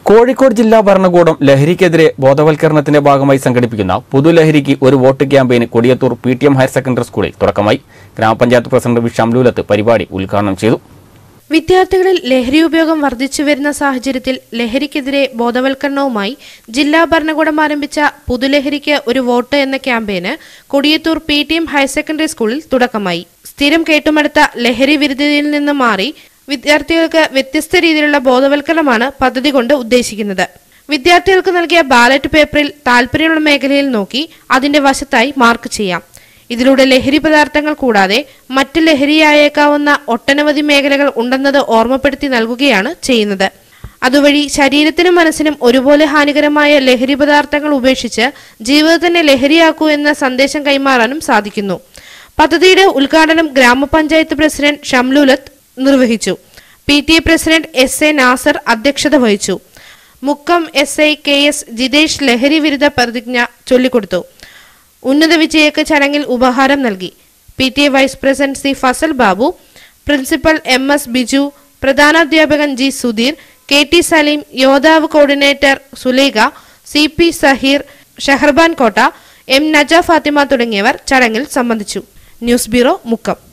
കോഴിക്കോട് ജില്ലാ ഭരണകൂടം ലഹരിക്കെതിരെ ബോധവൽക്കരണത്തിന്റെ ഭാഗമായി സംഘടിപ്പിക്കുന്ന പുതുലഹരിക്ക് ഒരു വോട്ട് ക്യാമ്പയിന് Kodiyathur P T M higher secondary സ്കൂളിൽ തുടക്കമായി ഗ്രാമപഞ്ചായത്ത് പ്രസിഡന്റ് വി ഷംലൂലത്ത് പരിപാടി ഉദ്ഘാടനം ചെയ്തു വിദ്യാർത്ഥികളിൽ ലഹരി ഉപയോഗം വർദ്ധിച്ചു വരുന്ന സാഹചര്യത്തിൽ ലഹരിക്കെതിരെ ബോധവൽക്കരണവുമായി ജില്ലാ ഭരണകൂടം ആരംഭിച്ച പുതുലഹരിക്ക് ഒരു വോട്ട് എന്ന ക്യാമ്പയിന് Kodiyathur P T M higher secondary സ്കൂളിൽ തുടക്കമായി സ്ഥിരം കേട്ടുമടുത്ത ലഹരി വിരുദ്ധതയിൽ നിന്ന് മാറി വിദ്യാർത്ഥികൾക്ക് വ്യത്യസ്ത രീതിയിലുള്ള ബോധവൽക്കരണമാണ് പദ്ധതി കൊണ്ട് ഉദ്ദേശിക്കുന്നത് വിദ്യാർത്ഥികൾക്ക് നൽകിയ ബാലറ്റ് പേപ്പറിൽ താല്പര്യമുള്ള മേഖലയിൽ നോക്കി അതിന്റെ വശത്തായി മാർക്ക് ചെയ്യാം ഇതിലൂടെ ലഹരി പദാർത്ഥങ്ങൾ കൂടാതെ മറ്റ് ലഹരിയായേക്കാവുന്ന ഒട്ടനവധി മേഖലകൾ ഉണ്ടെന്നത് ഓർമ്മപ്പെടുത്തി നൽകുകയാണ് ചെയ്യുന്നത് അതുവഴി ശരീരത്തിനും മനസ്സിനും ഒരുപോലെ ഹാനികരമായ ലഹരി പദാർത്ഥങ്ങൾ ഉപേക്ഷിച്ച് ജീവിതത്തിനെ ലഹരിയാക്കൂ എന്ന സന്ദേശം കൈമാറാനും സാധിക്കുന്നു പദ്ധതിയുടെ ഉദ്ഘാടനം ഗ്രാമപഞ്ചായത്ത് പ്രസിഡന്റ് ഷംലുലത്ത് നിർവഹിച്ചു P T A president S A Nasar അധ്യക്ഷത വഹിച്ചു Mukkam S I K S Jithesh ലഹരി വിരുദ്ധ പ്രതിജ്ഞ ചൊല്ലിക്കൊടുത്തു ഉന്നത വിജയക്ക് ചടങ്ങിൽ ഉപഹാരം നൽകി P T A vice president C Fasal Babu principal M S Biju പ്രധാനാധ്യാപകൻ G Sudheer K T Saleem യോദ്ധാവ് coordinator Sulekha C P Saheer Shaharban കോട്ട എം നജ ഫാത്തിമ തുടങ്ങിയവർ ചടങ്ങിൽ സംബന്ധിച്ചു ന്യൂസ് ബ്യൂറോ മുക്കം